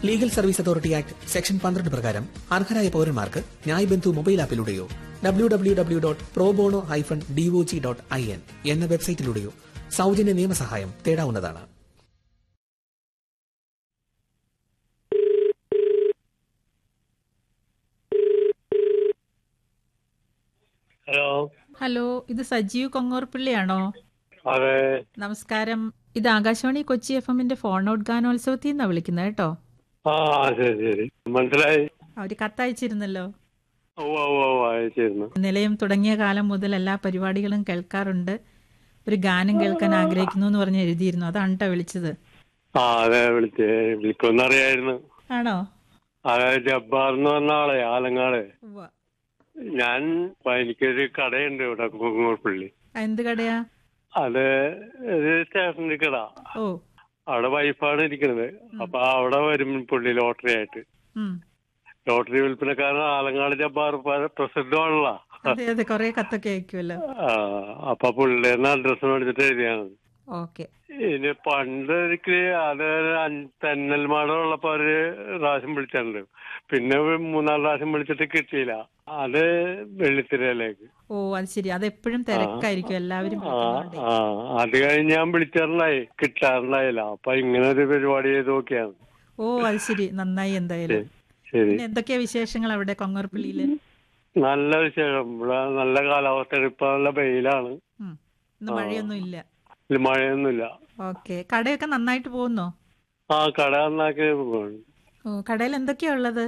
Legal service authority act section പന്ത്രണ്ട് പ്രകാരം അർഹരായ പൌരന്മാർക്ക് ന്യായ് ബന്ധു മൊബൈൽ ആപ്പിലൂടെയോ W W W dot pro bono hyphen D O G dot I N എന്ന വെബ്സൈറ്റിലൂടെയോ സൗജന്യ നിയമസഹായം തേടാവുന്നതാണ് ഹലോ ഹലോ ഇത് സജീവ് കൊങ്ങോർപ്പിള്ളിയാണോ അതെ നമസ്കാരം ഇത് ആകാശവാണി കൊച്ചി എഫ് എമ്മിന്റെ ഫോൺ ഔട്ട് ഗാനോത്സവത്തിൽ നിന്നാണ് വിളിക്കുന്നത് കേട്ടോ ആ ശരി ശരി മനസ്സിലായി അവര് കത്തയച്ചിരുന്നല്ലോ ഓ ഓ ഓ അയച്ചിരുന്നു നിലയം തുടങ്ങിയ കാലം മുതൽ എല്ലാ പരിപാടികളും കേൾക്കാറുണ്ട് ഒരു ഗാനം കേൾക്കാൻ ആഗ്രഹിക്കുന്നു എന്ന് പറഞ്ഞ് എഴുതിയിരുന്നു അതാണ് കേട്ടോ വിളിച്ചത് ആ അതെ വിളിച്ചേ വിളിക്കുമെന്നറിയായിരുന്നു ആണോ അതെ ജബ്ബാർ എന്ന് പറഞ്ഞ ആളെ ആലങ്ങാട് ഞാൻ എനിക്കൊരു കടയുണ്ട് ഇവിടെ കുങ്ങൂർപ്പള്ളി ആ, എന്ത് കടയാ അത് ഒരു സ്റ്റേഷനറി കട ഓ അവിടെ വൈഫാണ് ഇരിക്കുന്നത് അപ്പൊ അവിടെ വരും പുള്ളി ലോട്ടറി ആയിട്ട് ഉം ലോട്ടറി വിൽപ്പനക്കാരൻ ആലങ്ങാട് ജബ്ബാർ പ- പ്രസിദ്ധമാണല്ലോ അതെ അതെ കൊറേ കത്തൊക്കെ അയക്കുമല്ലോ ആ അപ്പൊ പുള്ളിയുടെ അഡ്രസ് മേടിച്ചിട്ട് എഴുതിയാണ് ഓക്കെ ഇനി പണ്ട് എനിക്ക് അത് അഞ്ച് തെന്നൽമാടം ഉള്ളപ്പോ ഒരു പ്രാവശ്യം വിളിച്ചിട്ടുണ്ട് പിന്നെ ഒരു മൂന്നാല് പ്രാവശ്യം വിളിച്ചിട്ട് കിട്ടിയില്ല അത് വെള്ളിത്തിരയിലേക്ക് ഓ അത് ശരി അത് എപ്പോഴും തിരക്കായിരിക്കും എല്ലാവരും ആ വിളിക്കുന്നോണ്ടേ. ആ അത് കഴിഞ്ഞ് ഞാൻ വിളിച്ചിട്ടുണ്ടായി കിട്ടാറുണ്ടായില്ല അപ്പൊ ഇങ്ങനെ ഒരു പരിപാടി ചെയ്ത് നോക്കിയാണ് ഓ അത് ശരി നന്നായി എന്തായാലും ശരി പിന്നെ എന്തൊക്കെയാ വിശേഷങ്ങൾ അവിടെ കൊങ്ങോർപ്പള്ളിയില് നല്ല വിശേഷം ഇവിടെ നല്ല കാലാവസ്ഥ ഇപ്പൊ നല്ല വെയിലാണ് ഉം. ഇന്ന് മഴയൊന്നും ഇല്ല ഇതിൽ മഴയൊന്നുമില്ല ഓക്കെ കടയൊക്കെ നന്നായിട്ട് പോകുന്നോ ആ കട നന്നാക്കി പോകുന്നു ഓ കടയിൽ എന്തൊക്കെയാ ഉള്ളത്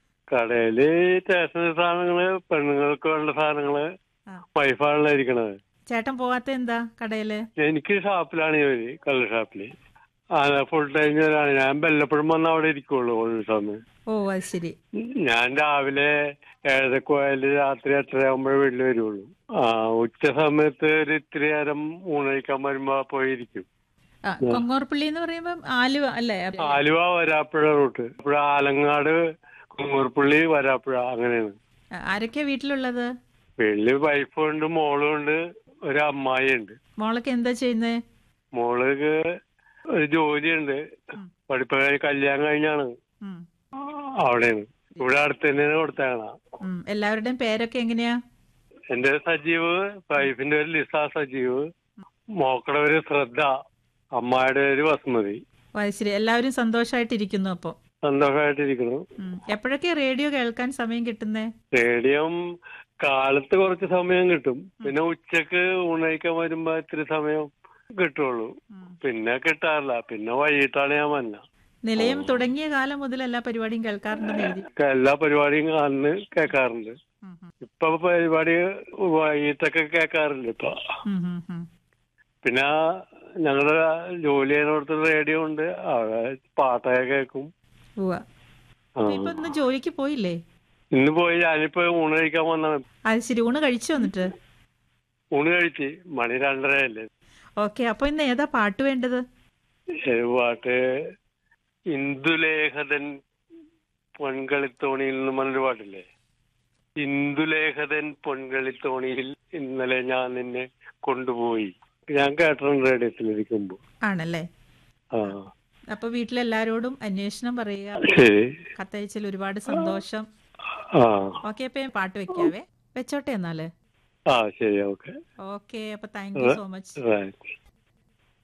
കടയില് സ്റ്റേഷനറി സാധനങ്ങള് പെണ്ണുങ്ങൾക്ക് വേണ്ട സാധനങ്ങള് ആ. വൈഫാണല്ലോ ഇരിക്കണത് ചേട്ടൻ പോവാത്ത എന്താ കടയില് എനിക്ക് ഷാപ്പിലാണ് ജോലി കള്ള് ഷാപ്പില് ആ ഫുൾ ടൈം ജോലിയാണ് ഞാൻ വല്ലപ്പോഴും വന്ന് അവിടെ ഇരിക്കുള്ളൂ ഒരു സമയം ഓ അത് ശരി ഞാൻ രാവിലെ ഏഴരക്ക് പോയാല് രാത്രി എട്ടര ആകുമ്പോഴേ വീട്ടിൽ വരുള്ളൂ ആ ഉച്ച സമയത്ത് ഒരു ഇത്തിരി നേരം ഊണഴിക്കാൻ വരുമ്പോ പോയിരിക്കും ആ കൊങ്ങോർപ്പള്ളി എന്ന് പറയുമ്പം ആലുവ അല്ലേ ആലുവ വരാപ്പുഴ റൂട്ട് അപ്പുഴ ആലങ്ങാട് കുങ്ങൂർപ്പള്ളി വരാപ്പുഴ അങ്ങനെയാണ് ആ, ആരൊക്കെയാ വീട്ടിലുള്ളത് വീട്ടില് വൈഫും ഉണ്ട് മോളും ഉണ്ട് ഒരു അമ്മായി ഉണ്ട് മോളൊക്കെ എന്താ ചെയ്യുന്നേ മോൾക്ക് ഒരു ജോലിയുണ്ട് പഠിപ്പ് കഴിഞ്ഞ് കല്യാണം കഴിഞ്ഞാണ് ഉം. അവിടെയാണ് ഇവിടെ അടുത്ത് തന്നെയാണ് കൊടുത്താണ് ഉം. എല്ലാവരുടെയും പേരൊക്കെ എങ്ങനെയാ എന്റെ സജീവ് വൈഫിന്റെ ഒരു ലിസ സജീവ് മോക്കടെ ഒരു ശ്രദ്ധ അമ്മായിയുടെ ഒരു വസുമതി ഓ അത് ശരി എല്ലാവരും സന്തോഷമായിട്ടിരിക്കുന്നു അപ്പൊ സന്തോഷമായിട്ടിരിക്കുന്നു ഉം. എപ്പോഴൊക്കെ റേഡിയോ കേൾക്കാൻ സമയം കിട്ടുന്നേ റേഡിയം കാലത്ത് കുറച്ച് സമയം കിട്ടും പിന്നെ ഉച്ചക്ക് ഊണഴിക്കാൻ വരുമ്പോ ഇത്തിരി സമയം കിട്ടുള്ളൂ ഉം. പിന്നെ കിട്ടാറില്ല പിന്നെ വൈകിട്ടാണ് ഞാൻ വന്ന നിലയം തുടങ്ങിയ കാലം മുതൽ എല്ലാ പരിപാടിയും കേൾക്കാറുണ്ടെന്ന് എഴുതി എല്ലാ പരിപാടിയും അന്ന് കേൾക്കാറുണ്ട് ഉം, ഉം. ഇപ്പൊ പരിപാടി വൈകിട്ടൊക്കെ കേൾക്കാറുണ്ട് ഇപ്പൊ ഉം, ഉം, ഉം. പിന്നെ ഞങ്ങളുടെ ജോലി ചെയ്യുന്നിടത്ത് റേഡിയോ ഉണ്ട് അവിടെ പാട്ടൊക്കെ കേൾക്കും ഉവ്വ. ആ. അപ്പൊ ഇപ്പൊ ഇന്ന് ജോലിക്ക് പോയില്ലേ ഇന്ന് പോയി ഞാനിപ്പോ ഊണ് കഴിക്കാൻ വന്നാണ് അത് ശരി ഊണ് കഴിച്ചു വന്നിട്ട് ഊണ് കഴിച്ച് മണി രണ്ടരയല്ലേ ഓക്കെ അപ്പൊ ഇന്ന് ഏതാ പാട്ട് വേണ്ടത് ഏത് പാട്ട് ഇന്ദുലേഖതൻ പൊൻകളിത്തോണിയിൽ നിന്ന് പറഞ്ഞൊരു പാട്ടില്ലേ ഇന്ദുലേഖതൻ പൊൻകളിത്തോണിയിൽ ഇന്നലെ ഞാൻ നിന്നെ കൊണ്ടുപോയി ഞാൻ കേട്ടിട്ടുണ്ട് റേഡിയത്തിലിരിക്കുമ്പോ ആണല്ലേ ആ അപ്പൊ വീട്ടിലെല്ലാരോടും അന്വേഷണം പറയുക ശരി കത്തയച്ചതിൽ ഒരുപാട് സന്തോഷം ആ ഓക്കെ അപ്പൊ ഞാൻ പാട്ട് വെക്കാവേ വെച്ചോട്ടെ എന്നാല് ആ ശരി ഓക്കെ ഓക്കെ അപ്പൊ thank you so much right